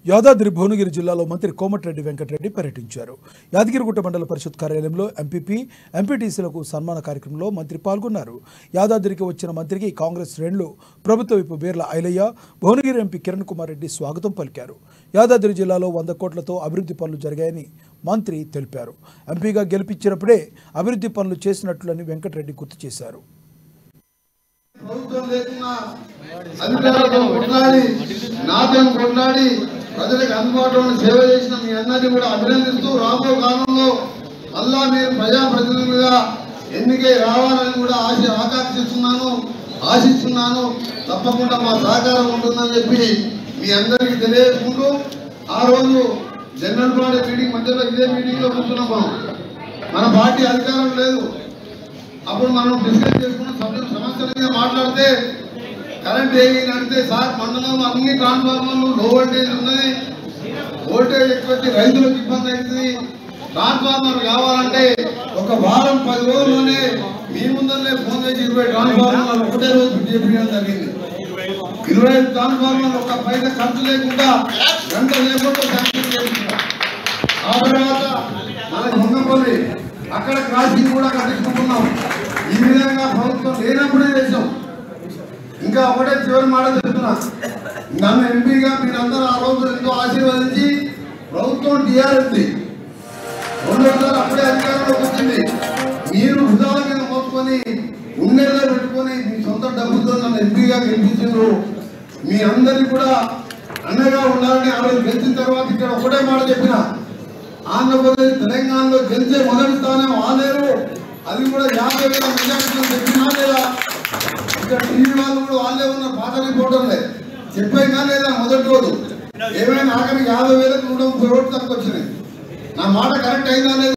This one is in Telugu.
యాదాద్రి భువనగిరి జిల్లాలో మంత్రి కోమటిరెడ్డి వెంకటరెడ్డి పర్యటించారు యాదగిరిగుట్ట మండల పరిషత్ కార్యాలయంలో ఎంపీపీ ఎంపీటీసీలకు సన్మాన కార్యక్రమంలో మంత్రి పాల్గొన్నారు యాదాద్రికి వచ్చిన మంత్రికి కాంగ్రెస్ శ్రేణులు ప్రభుత్వ వైపు బీర్ల ఐలయ్య భువనగిరి ఎంపీ కిరణ్ కుమార్ రెడ్డి స్వాగతం పలికారు యాదాద్రి జిల్లాలో వంద కోట్లతో అభివృద్ధి పనులు జరిగాయని మంత్రి తెలిపారు ఎంపీగా గెలిపించినప్పుడే అభివృద్ధి పనులు చేసినట్లని వెంకటరెడ్డి గుర్తు చేశారు ప్రభుత్వం లేకున్నా అధికారులతో కొట్లాడి నాతో కొట్లాడి ప్రజలకు అందుబాటులో ఉండి సేవ చేసిన మీ అందరినీ కూడా అభినందిస్తూ రాబో కాలంలో మళ్ళా మీరు ప్రజాప్రతినిధులుగా ఎన్నికై రావాలని కూడా ఆశ ఆకాంక్షిస్తున్నాను ఆశిస్తున్నాను తప్పకుండా మా సహకారం ఉంటుందని చెప్పి మీ అందరికీ తెలియజేసుకుంటూ ఆ రోజు జనరల్ బాడీ మీటింగ్ మధ్యలో ఇదే మీటింగ్లో కూర్చున్నాం మనం మన పార్టీ అధికారం లేదు అప్పుడు మనం డిస్కస్ చేసుకున్న సభ్యులు సమస్యల మీద మాట్లాడితే కరెంట్ ఏమి నడితే సార్ మండలంలో అన్ని ట్రాన్స్ఫార్మర్లు లో వోల్టేజ్ ఉన్నది వోల్టేజ్ ఎక్కువ రైతులకు ఇబ్బంది అవుతుంది ట్రాన్స్ఫార్మర్ కావాలంటే ఒక వారం పది రోజుల్లోనే మీ ముందరనే ఫోన్ చేసి ఇరవై ట్రాన్స్ఫార్మర్లు ఒకటే రోజు ఫిట్ చేపించడం జరిగింది ఇరవై ఐదు ట్రాన్స్ఫార్మర్లు ఒక పైసా ఖర్చు లేకుండా గంట లేకుండా శాంక్షన్ చేయించాం ఆ తర్వాత మన దొంగపల్లి అక్కడ క్రాసింగ్ కూడా కట్టించుకుంటున్నాం ఈ విధంగా ప్రభుత్వం లేనప్పుడే చేసాం ఇంకా ఒకటే చివరి మాట చెప్తున్నా నన్ను ఎంపీగా మీరందరూ ఆ రోజు ఎంతో ఆశీర్వదించి ప్రభుత్వం టీఆర్ఎస్ రెండోసారి అప్పుడే అధికారంలోకి వచ్చింది మీరు భుజాల మీద మోసుకొని ఉండేలా పెట్టుకొని మీ సొంత డబ్బుతో నన్ను ఎంపీగా గెలిపించారు మీ అందరినీ కూడా అండగా ఉండాలని ఆ రోజు గెలిచిన తర్వాత ఇక్కడ ఒకటే మాట చెప్పిన ఆంధ్రప్రదేశ్ తెలంగాణలో గెలిచే మొదటి స్థానం ఆలేరు అది కూడా యాభై వేల మెజార్టీలో చెప్పినా లేదా ఇక్కడ టీవీ వాళ్ళు కూడా వాళ్ళే ఉన్న పాత రిపోర్టర్లే చెప్పైనా లేదా మొదటి రోజు ఏమైనా ఆఖరికి యాభై వేలకు నూట ముప్పై ఓట్లు తక్కువ వచ్చినాయి నా మాట కరెక్ట్ అయిందా లేదా